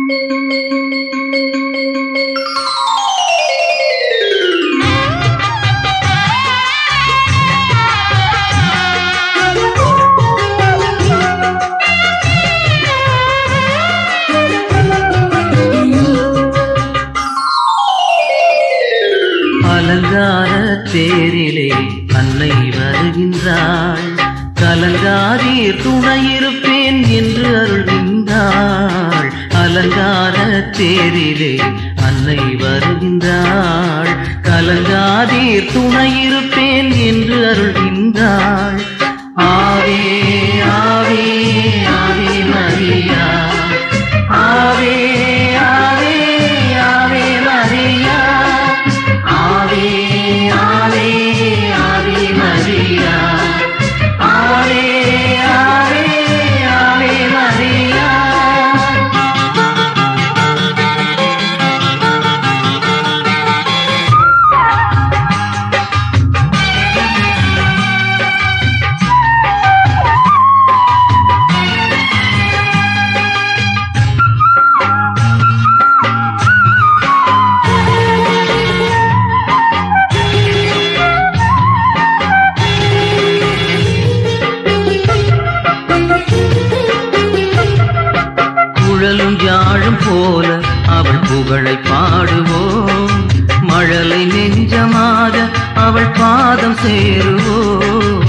அலங்கார தேரிலே அன்னை வருகின்றாள் கலங்காதீர் துணையிருப்பேன் என்று அருள்கின்றாள் அலங்கார தேரிலே அன்னை வருகின்றாள் கலங்காதீர் துணையிருப்பேன் என்று அருள்கின்றாள் ஆவே ஆவே ஆவே மரியா ஆவே ஆவே ஆவே மரியா ஆவே ஆவே ஆவே மரியா ஆவே ஆவே ஆவே மரியா குழலும் யாழும் போல அவள் புகழை பாடுவோம் மழலை நெஞ்சமாக அவள் பாதம் சேருவோம்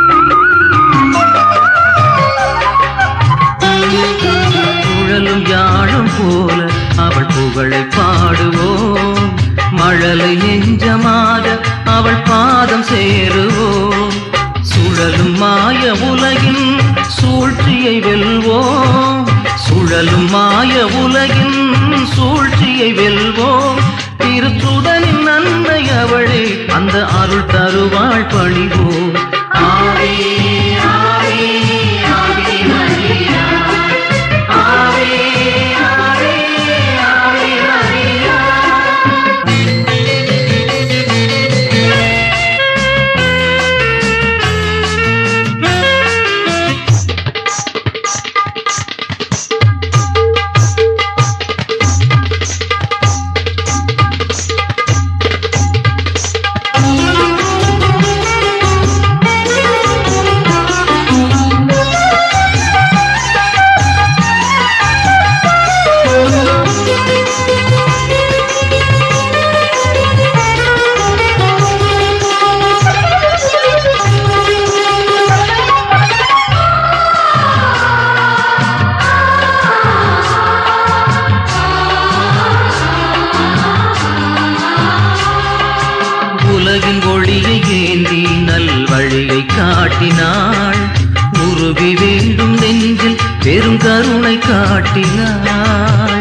குழலும் யாழும் போல அவள் புகழை பாடுவோம் மழலை நெஞ்சமாக அவள் பாதம் சேருவோம் சுழலும் மாய உலகின் சூழ்ச்சியை வெல்வோம் சுழலும் மாய உலகின் சூழ்ச்சியை வெல்வோம் திருச்சுதனின் நன்மை அவளே அந்த அருள் தருவாள் பணிவோம் ஆவே ஆவே ஆவே மரியா ஆவே ஆவே ஆவே மரியா உலகின் ஒளியை ஏந்தி நல் வழியை காட்டினாள் உருவி வேண்டும் நெஞ்சில் பெரும் கருணை காட்டினாள்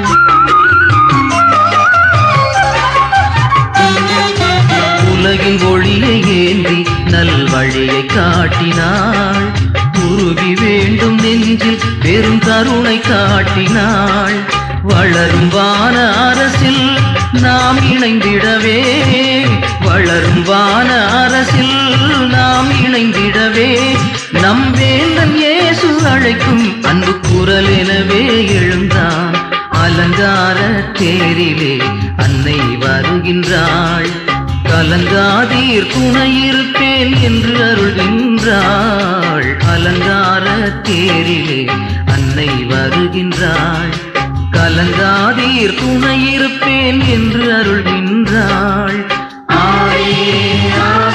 உலகின் ஒளியை ஏந்தி நல் வழியை காட்டினாள் உருகி வேண்டும் நெஞ்சில் பெரும் கருணை காட்டினாள் வளரும் வான அரசில் நாம் இணைந்திடவே வளரும் வான அரசில் நாம் இணைந்திடவே நம் வேந்தன் இயேசு அழைக்கும் அன்பு குரல் எனவே எழுந்தான் அலங்கார தேரிலே அன்னை வருகின்றாள் கலங்காதீர் துணையிருப்பேன் என்று அருள்கின்றாள் அலங்கார தேரிலே அன்னை வருகின்றாள் கலங்காதீர் துணையிருப்பேன் என்று அருள்கின்றாள் ஆவே ஆவே